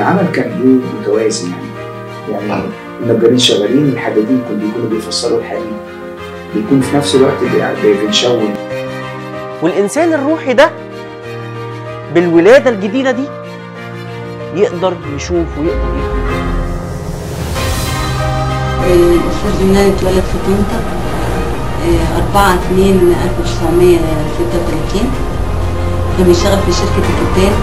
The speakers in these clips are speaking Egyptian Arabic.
العمل كان ايه متوازي يعني يعني النجارين شغالين الحدادين كانوا بيكونوا بيفسروا الحديد بيكون في نفس الوقت بي- بنشون والإنسان الروحي ده بالولادة الجديدة دي يقدر يشوف ويقدر يفهم الأستاذ يونان اتولد في طنطا آه، 4 2 1936 كان بيشتغل في شركة الكتان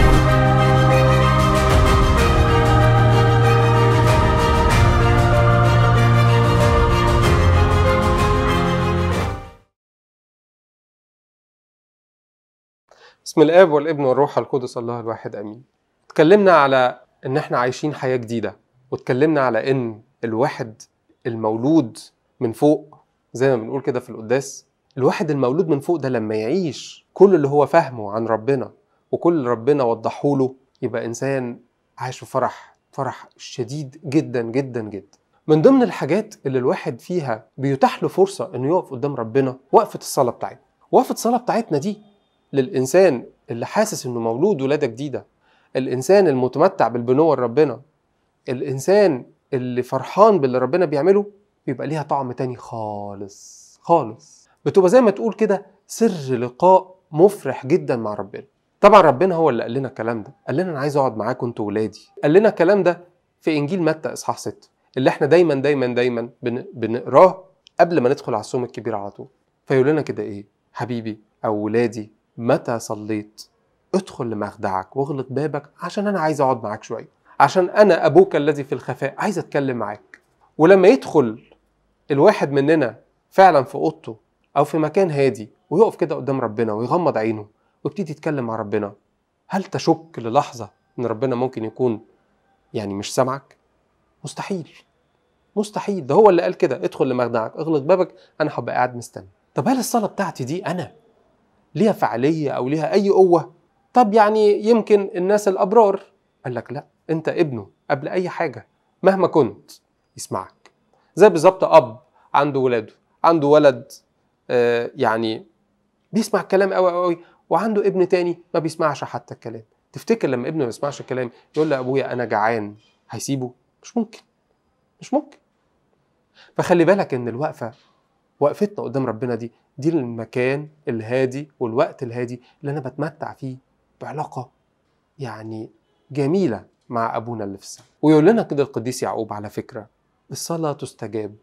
بسم الاب والابن والروح القدس الله الواحد امين اتكلمنا على ان احنا عايشين حياه جديده واتكلمنا على ان الواحد المولود من فوق زي ما بنقول كده في القداس الواحد المولود من فوق ده لما يعيش كل اللي هو فاهمه عن ربنا وكل اللي ربنا وضحه له يبقى انسان عايش في فرح فرح شديد جدا جدا جدا من ضمن الحاجات اللي الواحد فيها بيتاح له فرصه انه يقف قدام ربنا وقفه الصلاه بتاعتنا وقفه الصلاه بتاعتنا دي للإنسان اللي حاسس إنه مولود ولادة جديدة الإنسان المتمتع بالبنوة لربنا الإنسان اللي فرحان باللي ربنا بيعمله بيبقى ليها طعم تاني خالص خالص بتبقى زي ما تقول كده سر لقاء مفرح جدا مع ربنا طبعا ربنا هو اللي قال لنا الكلام ده قال لنا انا عايز اقعد معاكم انتوا ولادي قال لنا الكلام ده في انجيل متى اصحاح 6 اللي احنا دايما دايما دايما بن... بنقراه قبل ما ندخل على الصوم الكبير على طول فيقول لنا كده ايه حبيبي او ولادي متى صليت ادخل لمخدعك واغلق بابك عشان انا عايز اقعد معاك شويه عشان انا ابوك الذي في الخفاء عايز اتكلم معاك ولما يدخل الواحد مننا فعلا في اوضته او في مكان هادي ويقف كده قدام ربنا ويغمض عينه ويبتدي يتكلم مع ربنا هل تشك للحظه ان ربنا ممكن يكون يعني مش سامعك مستحيل مستحيل ده هو اللي قال كده ادخل لمخدعك اغلق بابك انا هبقى قاعد مستني طب هل الصلاه بتاعتي دي انا ليها فعاليه او ليها اي قوه طب يعني يمكن الناس الابرار قال لك لا انت ابنه قبل اي حاجه مهما كنت يسمعك زي بالظبط اب عنده ولاده عنده ولد آه يعني بيسمع الكلام قوي قوي وعنده ابن تاني ما بيسمعش حتى الكلام تفتكر لما ابنه ما بيسمعش الكلام يقول لابويا انا جعان هيسيبه مش ممكن مش ممكن فخلي بالك ان الوقفه وقفتنا قدام ربنا دي دي المكان الهادي والوقت الهادي اللي انا بتمتع فيه بعلاقه يعني جميله مع ابونا اللي في السماء ويقول لنا كده القديس يعقوب على فكره الصلاه تستجاب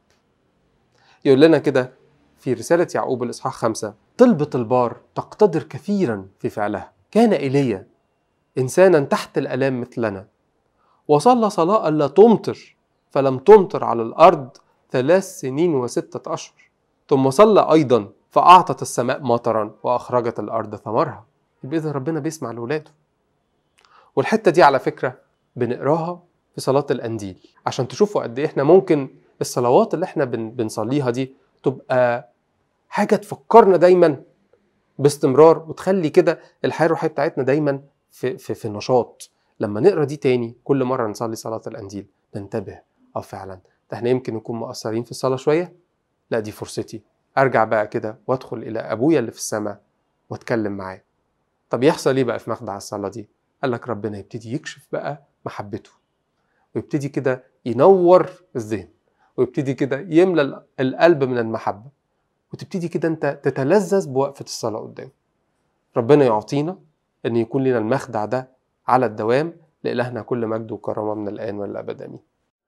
يقول لنا كده في رسالة يعقوب الإصحاح خمسة طلبة البار تقتدر كثيرا في فعلها كان إيليا إنسانا تحت الآلام مثلنا وصلى صلاة لا تمطر فلم تمطر على الأرض ثلاث سنين وستة أشهر ثم صلى أيضا فأعطت السماء مطرا وأخرجت الأرض ثمرها يبقى إذا ربنا بيسمع لولاده والحتة دي على فكرة بنقراها في صلاة الأنديل عشان تشوفوا قد إيه إحنا ممكن الصلوات اللي إحنا بن بنصليها دي تبقى حاجة تفكرنا دايما باستمرار وتخلي كده الحياة الروحية بتاعتنا دايما في, في, في نشاط لما نقرا دي تاني كل مرة نصلي صلاة الأنديل ننتبه اه فعلا ده احنا يمكن نكون مقصرين في الصلاة شوية لا دي فرصتي ارجع بقى كده وادخل الى ابويا اللي في السماء واتكلم معاه طب يحصل ايه بقى في مخدع الصلاة دي قال لك ربنا يبتدي يكشف بقى محبته ويبتدي كده ينور الذهن ويبتدي كده يملى القلب من المحبة وتبتدي كده انت تتلذذ بوقفة الصلاة قدامه ربنا يعطينا ان يكون لنا المخدع ده على الدوام لإلهنا كل مجد وكرامة من الآن والأبد آمين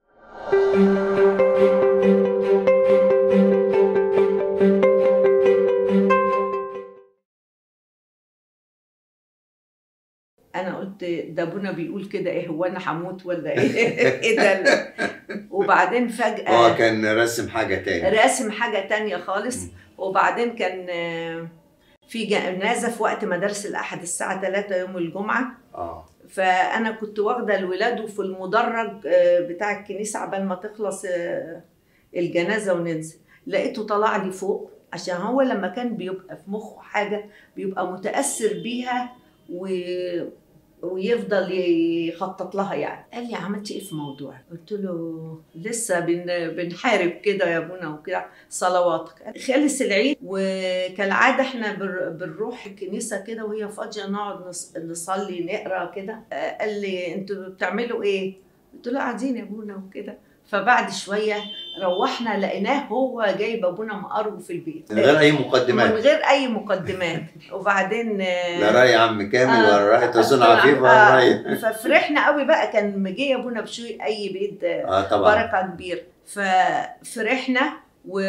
انا قلت ده ابونا بيقول كده ايه هو انا هموت ولا ايه ايه ده ال- وبعدين هو فجاه كان رسم حاجة تاني راسم حاجه تانية خالص وبعدين كان آه، في جنازه في وقت مدارس الاحد الساعه 3 يوم الجمعه اه فانا كنت واخده الولاد وفي المدرج آه، بتاع الكنيسه عبال ما تخلص آه، الجنازه وننزل لقيته طلع لي فوق عشان هو لما كان بيبقى في مخه حاجه بيبقى متاثر بيها و... ويفضل يخطط لها يعني قال لي عملتي ايه في موضوع قلت له لسه بن بنحارب كده يا ابونا وكده صلواتك خلص العيد وكالعاده احنا بر- بنروح الكنيسه كده وهي فاضيه نقعد نص- نصلي نقرا كده آه، قال لي انتوا بتعملوا ايه قلت له قاعدين يا ابونا وكده فبعد شويه روحنا لقيناه هو جايب ابونا مقرب في البيت من غير اي من مقدمات غير اي مقدمات وبعدين آه، لا راي عم كامل آه. ولا راي تصون عفيف آه، ولا راي ففرحنا قوي بقى كان مجي ابونا بشوي اي بيت آه، اه طبعا بركه كبير ففرحنا و...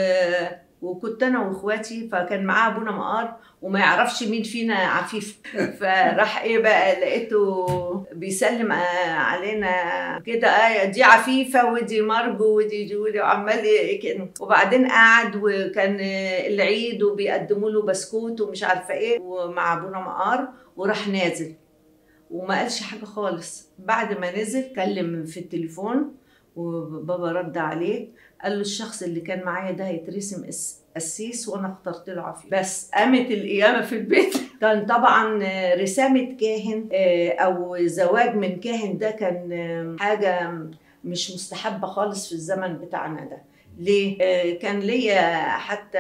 وكنت انا واخواتي فكان معاه ابونا مقار وما يعرفش مين فينا عفيف فراح ايه بقى لقيته بيسلم آه، علينا كده آه دي عفيفه ودي مرجو ودي جولي وعمال ي- كده وبعدين قعد وكان آه، العيد وبيقدموا له بسكوت ومش عارفه ايه ومع ابونا مقار وراح نازل وما قالش حاجه خالص بعد ما نزل كلم في التليفون وبابا رد عليه قال له الشخص اللي كان معايا ده هيترسم أس- قسيس وانا اخترت له عفيف بس قامت القيامه في البيت كان طبعا آه، رسامه كاهن آه، او زواج من كاهن ده كان آه، حاجه مش مستحبه خالص في الزمن بتاعنا ده ليه؟ آه، كان ليا حتى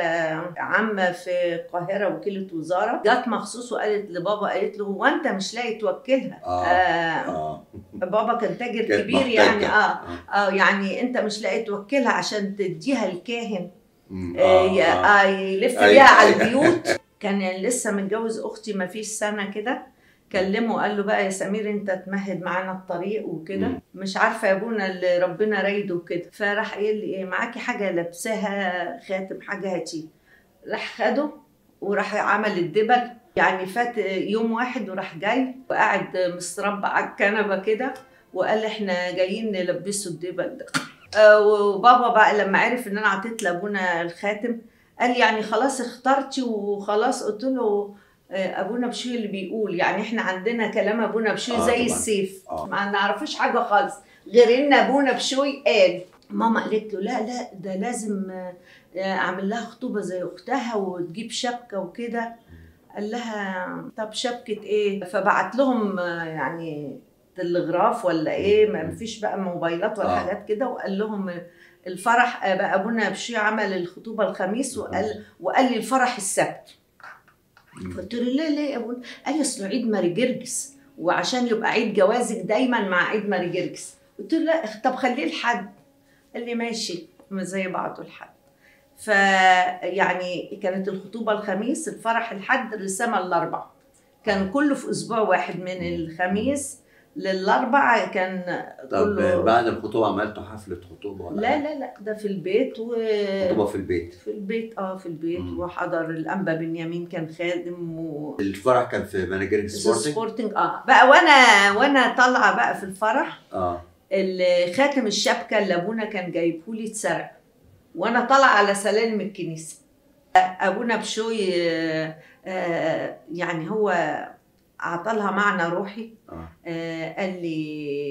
عمة في القاهرة وكيلة وزارة جت مخصوص وقالت لبابا قالت له هو أنت مش لاقي توكلها؟ آه. آه اه بابا كان تاجر كانت كبير محتاجة. يعني اه اه يعني انت مش لاقي توكلها عشان تديها الكاهن مم. آه ي- آه يلف أيوة. بيها على البيوت كان لسه متجوز اختي ما فيش سنه كده كلمه قال له بقى يا سمير انت تمهد معانا الطريق وكده مم. مش عارفه يا ابونا اللي ربنا رايده وكده فراح قايل لي ايه معاكي حاجه لابساها خاتم حاجه هاتيه راح خده وراح عمل الدبل يعني فات يوم واحد وراح جاي وقاعد مستربع على الكنبه كده وقال احنا جايين نلبسه الدبل ده آه، وبابا بقى لما عرف ان انا عطيت لابونا الخاتم قال يعني خلاص اخترتي وخلاص قلت له آه، ابونا بشوي اللي بيقول يعني احنا عندنا كلام ابونا بشوي آه، زي طبعاً. السيف آه. ما نعرفوش حاجه خالص غير ان ابونا بشوي قال ماما قالت له لا لا ده لازم آه، آه، اعمل لها خطوبه زي اختها وتجيب شبكه وكده قال لها طب شبكه ايه فبعت لهم آه، يعني تلغراف ولا ايه ما فيش بقى موبايلات ولا آه. حاجات كده وقال لهم الفرح آه، بقى ابونا بشوي عمل الخطوبه الخميس وقال وقال لي الفرح السبت قلت له ليه ليه يا ابونا قال لي اصل عيد ماري جرجس وعشان يبقى عيد جوازك دايما مع عيد ماري جرجس قلت له لا طب خليه الحد قال لي ماشي ما زي بعضه الحد فيعني كانت الخطوبه الخميس الفرح الحد الرسامه الاربع كان كله في اسبوع واحد من الخميس للاربع كان طب كله بعد الخطوبه عملتوا حفله خطوبه ولا لا لا لا ده في البيت و خطوبه في البيت في البيت اه في البيت مم. وحضر الانبا بنيامين كان خادم و الفرح كان في مانجرينج سبورتنج سبورتنج اه بقى وانا وانا طالعه بقى في الفرح اه ال- خاتم الشبكه اللي ابونا كان جايبه لي اتسرق وانا طالعه على سلالم الكنيسه ابونا بشوي آه، آه، يعني هو عطلها معنى روحي اه آه، قال لي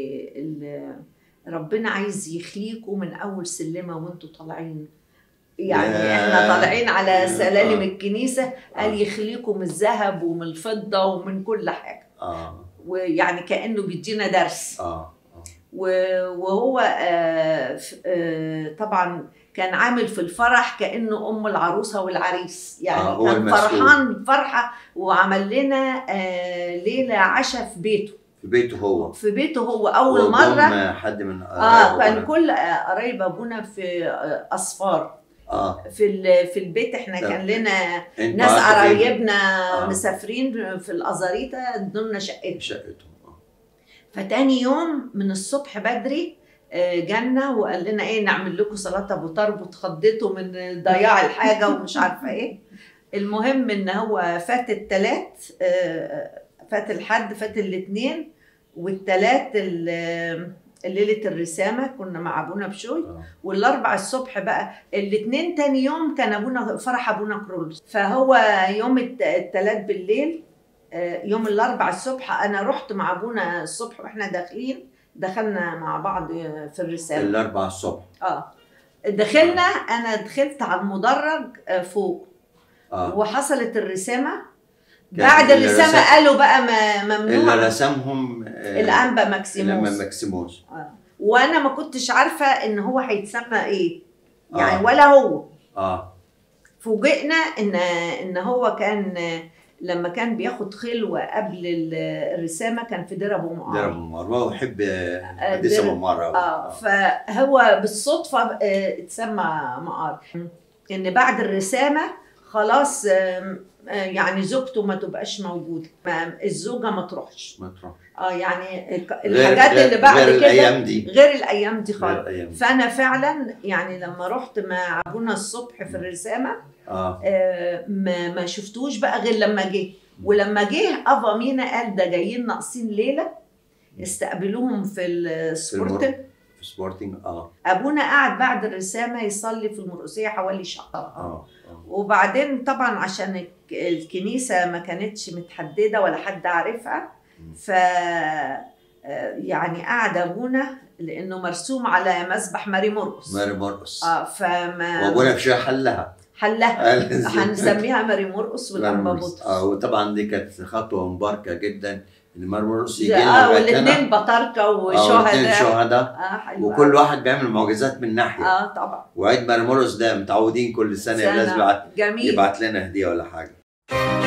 ال- ربنا عايز يخليكم من اول سلمه وانتوا طالعين يعني ياه. احنا طالعين على سلالم آه. الكنيسه آه. قال يخليكم من الذهب ومن الفضه ومن كل حاجه اه ويعني كانه بيدينا درس اه آه. و- وهو آه، ف- آه، طبعا كان عامل في الفرح كانه ام العروسه والعريس يعني آه، هو كان المسؤول. فرحان فرحه وعمل لنا آه، ليله عشاء في بيته في بيته هو في بيته هو اول وضم مره حد من اه قرايبه كان ولا- كل آه، قرايب ابونا في آه، اصفار اه في ال- في البيت احنا طب كان لنا انتوا ناس قعدتوا فين؟ قرايبنا آه. مسافرين في الازاريطه ادولنا شقتهم شقتهم آه. فتاني يوم من الصبح بدري آه، جالنا وقال لنا ايه نعمل لكم صلاه ابو طرب واتخضيتوا من ضياع الحاجه ومش عارفه ايه المهم ان هو فات التلات آه، فات الحد فات الاثنين والتلات ال- ليله الرسامه كنا مع ابونا بشوي آه. والاربع الصبح بقى الاثنين تاني يوم كان ابونا فرح ابونا كرولز فهو يوم الت- التلات بالليل آه، يوم الاربع الصبح انا رحت مع ابونا الصبح واحنا داخلين دخلنا مع بعض آه، في الرساله الاربعاء الصبح اه دخلنا انا دخلت على المدرج آه، فوق اه وحصلت الرسامه كان بعد اللي الرسامه رسم- قالوا بقى ما ممنوع اللي رسمهم آه، الانبا لما ماكسيموس ماكسيموس وانا ما كنتش عارفه ان هو هيتسمى ايه يعني آه. ولا هو اه فوجئنا ان ان هو كان لما كان بياخد خلوه قبل ال- الرسامه كان في دير ابو ده معاذ ابو مروه وحب آه، قديسه ده- ابو مره اه فهو بالصدفه آه، اتسمى مقار ان بعد الرسامه خلاص آم، آه، يعني زوجته ما تبقاش موجوده ما الزوجه ما تروحش ما تروح اه يعني الك- غير- الحاجات غير- اللي بعد غير كده الايام دي غير الايام دي غير خالص الايام دي فانا فعلا يعني لما رحت مع ابونا الصبح في الرسامه اه آه، ما ما شفتوش بقى غير لما جه ولما جه ابا مينا قال ده جايين ناقصين ليله استقبلوهم في السبورتنج في سبورتنج اه ابونا قعد بعد الرسامه يصلي في المرقسيه حوالي شهر اه آه. وبعدين طبعا عشان الك- الكنيسه ما كانتش متحدده ولا حد عارفها ف آه، يعني قعد ابونا لانه مرسوم على مسبح ماري مرقس ماري مرقص اه فما وابونا في شيء حلها حلها قال إزاي؟ هنسميها ماري مرقس ماري والانبا مرقص. بطرس اه وطبعا دي كانت خطوه مباركه جدا ان ماري مرقص يجي اه لنا لغاية هنا. والاثنين بطاركه اه والاثنين وشهداء شهداء اه حلو وكل أوي. واحد بيعمل معجزات من ناحيه اه طبعا وعيد ماري مرقص ده متعودين كل سنه, سنة. لازم يبعت, جميل يبعت لنا هديه ولا حاجه